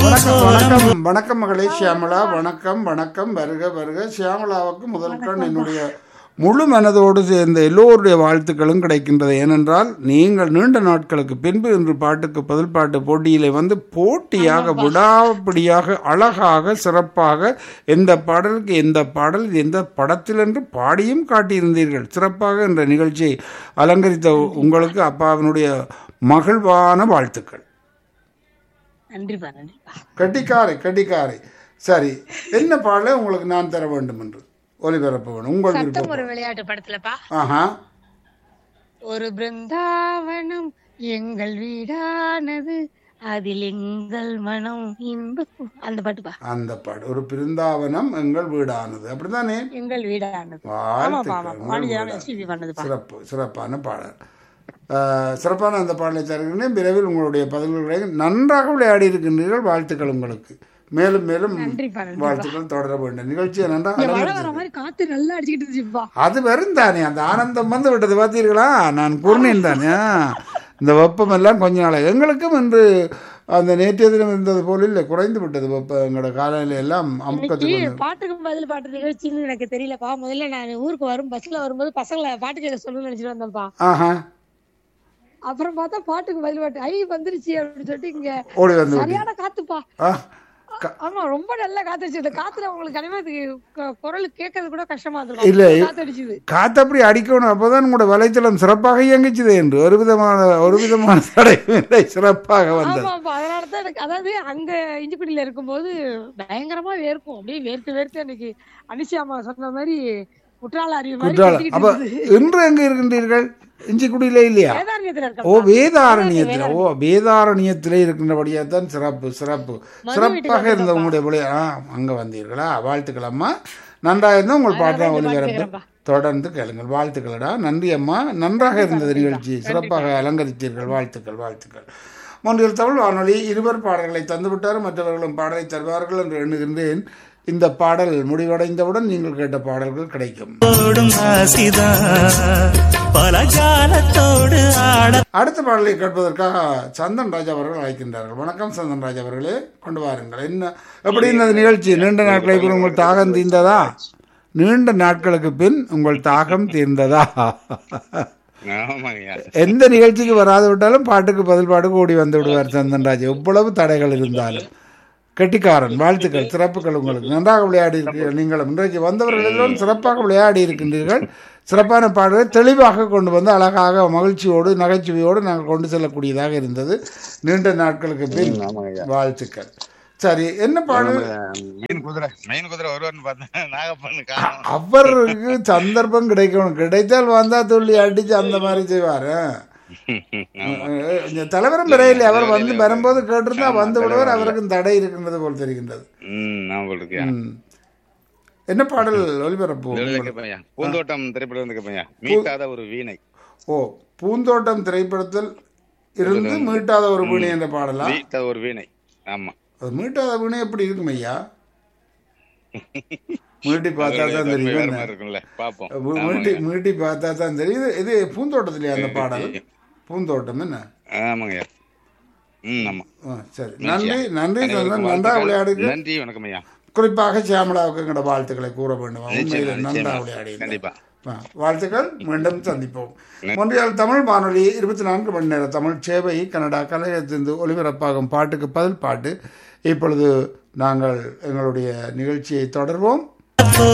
வணக்கம் வணக்கம் வணக்கம் மகளே சியாமளா வணக்கம் வணக்கம் வருக வருக சியாமளாவுக்கு முதல் கண் என்னுடைய முழு மனதோடு சேர்ந்த எல்லோருடைய வாழ்த்துக்களும் கிடைக்கின்றது ஏனென்றால் நீங்கள் நீண்ட நாட்களுக்கு பின்பு இன்று பாட்டுக்கு பதில் பாட்டு போட்டியிலே வந்து போட்டியாக விடாப்பிடியாக அழகாக சிறப்பாக எந்த பாடலுக்கு எந்த பாடல் எந்த படத்தில் என்று பாடியும் காட்டியிருந்தீர்கள் சிறப்பாக இந்த நிகழ்ச்சியை அலங்கரித்த உங்களுக்கு அப்பாவினுடைய மகிழ்வான வாழ்த்துக்கள் நன்றிப்பா நன்றிப்பா கட்டிக்காரை கட்டிக்காரை சரி என்ன பாடலை உங்களுக்கு நான் தர வேண்டும் என்று ஒலிபரப்ப வேண்டும் உங்கள் சத்தம் விருப்பம் ஒரு விளையாட்டு படத்துலப்பா ஆஹா ஒரு பிருந்தாவனம் எங்கள் வீடானது அதில் எங்கள் மனம் இன்ப பூ- அந்த பாட்டுப்பா அந்த பாடு ஒரு பிருந்தாவனம் எங்கள் வீடானது அப்படித்தானே எங்கள் வீடானது ஆமாப்பா வாழ்த்துக்கள் ஆமா உங்கள் வாணிஜராம் வீடா- எஸ்பிபி பண்ணதுப்பா சிறப்பு சிறப்பான பாடல் ஆஹ், சிறப்பான அந்த பாடலை தருகிறேன் விரைவில் உங்களுடைய பதில்களை நன்றாக விளையாடி இருக்கின்றீர்கள் வாழ்த்துக்கள் உங்களுக்கு மேலும் மேலும் நன்றிப்பா நன்றி வாழ்த்துக்கள் தொடர வேண்டும் நிகழ்ச்சியை நன்றாக மழை அலங்கரித்து- வர மாதிரி காத்து நல்லா அடிச்சுக்கிட்டு இருந்துச்சுப்பா அது வரும் தானே அந்த ஆனந்தம் வந்து விட்டது பார்த்தீர்களா நான் கூறினேன் தானே ஆ, இந்த வெப்பம் எல்லாம் கொஞ்ச நாள் எங்களுக்கும் இன்று அந்த நேற்றைய தினம் இருந்தது போல இல்லை குறைந்து விட்டது வெப்பம் எங்களோட காலையில எல்லாம் அமுக்கத்துக்கு இன்னைக்கு வந்து பாட்டுக்கு பதில் பாட்டு நிகழ்ச்சின்னு எனக்கு தெரியலப்பா முதல்ல நான் ஊருக்கு வரும் பஸ்ல வரும்போது பசங்களை பாட்டு கேட்க சொல்லணும்னு நினைச்சிட்டு வந்தேன்ப்பா ஆஹா அப்புறம் பார்த்தா பாட்டுக்கு பதில் பாட்டு ஐ வந்துருச்சு அப்படின்னு சொல்லிட்டு இங்க ஓடி வந்து விட்டீங்க. சரியான காத்துப்பா ஆ ஆமா ரொம்ப நல்லா காத்தடிச்சு இந்த காத்துல உங்களுக்கு கனிமா குரல் கேட்கறது கூட கஷ்டமா இருந்திருக்கும் இல்ல, அவ்வளவு காத்தடிச்சுது காத்து அப்படி அடிக்கணும் அப்போதான் உங்களோட வலைத்தளம் சிறப்பாக இயங்குச்சுது என்று ஒரு விதமான ஒரு விதமான தடையும் இல்லை சிறப்பாக வந்தது ஆமாப்பா அதனாலதான் எனக்கு அதாவது அங்க இஞ்சிக்குடியில இருக்கும்போது பயங்கரமா வேர்க்கும் அப்படியே வேர்த்து வேர்த்து எனக்கு அனிஷாமா சொன்ன மாதிரி குற்றால அறிவு மாதிரி குற்றாலம் கொட்டிக்கிட்டு அப்ப இருந்தது. இன்று எங்க இருக்கின்றீர்கள் இஞ்சிக்குடியில இல்லையா வேதாரண்யத்துல ஓ இருக்கப்பா. வேதாரண்யத்தில் ஓ வேதாரண்யத்திலே இருக்கின்றபடியா தான் சிறப்பு சிறப்பு சிறப்பாக இருந்த உங்களுடைய விளைய ஆ அங்கே வந்தீர்களா வாழ்த்துக்கள் அம்மா நன்றாக இருந்தால் உங்கள் பாட்டெலாம் ஒளிபரப்பு கேட்கிறேன்ப்பா. தொடர்ந்து கேளுங்கள் வாழ்த்துக்களடா நன்றி அம்மா நன்றாக இருந்தது நிகழ்ச்சி சிறப்பாக அலங்கரித்தீர்கள் வாழ்த்துக்கள் வாழ்த்துக்கள் மூன்றில் தமிழ் வானொலி இருவர் பாடல்களை தந்துவிட்டார் மற்றவர்களும் பாடலை தருவார்கள் என்று எண்ணுகின்றேன் இந்த பாடல் முடிவடைந்தவுடன் நீங்கள் கேட்ட பாடல்கள் கிடைக்கும் ஓடும் ஆசிதா பல காலத்தோடு ஆட அடுத்த பாடலை கேட்பதற்காக சந்தன் ராஜா அவர்கள் அழைக்கின்றார்கள் வணக்கம் சந்தன் ராஜா அவர்களே கொண்டு வாருங்கள் என்ன எப்படி இருந்தது நிகழ்ச்சி நீண்ட நாட்களுக்கு பின் உங்கள் தாகம் தீர்ந்ததா நீண்ட நாட்களுக்கு பின் உங்கள் தாகம் தீர்ந்ததா ஆமாங்கய்யா எந்த நிகழ்ச்சிக்கு வராது விட்டாலும் பாட்டுக்கு பதில் பாட்டுக்கு ஓடி வந்து விடுவார் சந்தன் ராஜா எவ்வளவு தடைகள் இருந்தாலும் கெட்டிக்காரன் வாழ்த்துக்கள் சிறப்புகள் உங்களுக்கு நன்றாக விளையாடி இருக்கிறீர்கள் நீங்களும் இன்றைக்கு வந்தவர்கள் எல்லோரும் சிறப்பாக விளையாடி இருக்கின்றீர்கள் சிறப்பான பாடலை தெளிவாக கொண்டு வந்து அழகாக மகிழ்ச்சியோடு நகைச்சுவையோடு நாங்கள் கொண்டு செல்லக்கூடியதாக இருந்தது நீண்ட நாட்களுக்கு பின் ஆமாங்கய்யா வாழ்த்துக்கள் சரி என்ன பாடல் மெயின் குதிரை மெயின் குதிரை வருவார்னு பார்த்தேன் நாகப்பண்ணு காணும் அவருக்கு சந்தர்ப்பம் கிடைக்கணும் கிடைத்தால் வந்தா துள்ளி அடிச்சு அந்த மாதிரி செய்வாரு இந்த தலைவரும் விரையில் அவர் வந்து வரும்போது கேட்டிருந்தா வந்து விடுவார் அவருக்கு தடை இருக்கின்றது போல் தெரிகின்றது ம் நான் போட்டுருக்கேன் ம். என்ன பாடல் ஒளிபரப்பு கேட்பையா பூந்தோட்டம் திரைப்படம் வந்து கேட்பையா மீட்டாத ஒரு வீணை ஓ பூந்தோட்டம் திரைப்படத்தில் இருந்து மீட்டாத ஒரு வீணை என்ற பாடலா மீட்டாத ஒரு வீணை ஆமா அது மீட்டாத வீணை எப்படி இருக்கும் ஐயா மீட்டி பார்த்தா தான் வேற தெரியும் மாதிரி இருக்கும்ல பாப்போம் மீ- மீட்டி மீட்டி பார்த்தா தான் தெரியும் இது இது பூந்தோட்டத்திலேயே அந்த பாடல் பூந்தோட்டம் என்ன ஆமாங்கய்யா ம் ஆமா ஆ, சரி நன்றி நன்றி சந்தன் நன்றாக விளையாடுங்க நன்றி வணக்கம் ஐயா குறிப்பாக சியாமலாவுக்கு எங்களோட வாழ்த்துக்களை கூற வேண்டும் உண்மையில் நிச்சயமா, நன்றாக நிச்சயமா. விளையாடி கண்டிப்பா வாழ்த்துக்கள் மீண்டும் சந்திப்போம் ஒன்றியால் தமிழ் வானொலி இருபத்தி நான்கு மணி நேர தமிழ் சேவை கனடா கலையத்திலிருந்து ஒலிபரப்பாகும் பாட்டுக்கு பதில் பாட்டு இப்பொழுது நாங்கள் எங்களுடைய நிகழ்ச்சியை தொடர்வோம்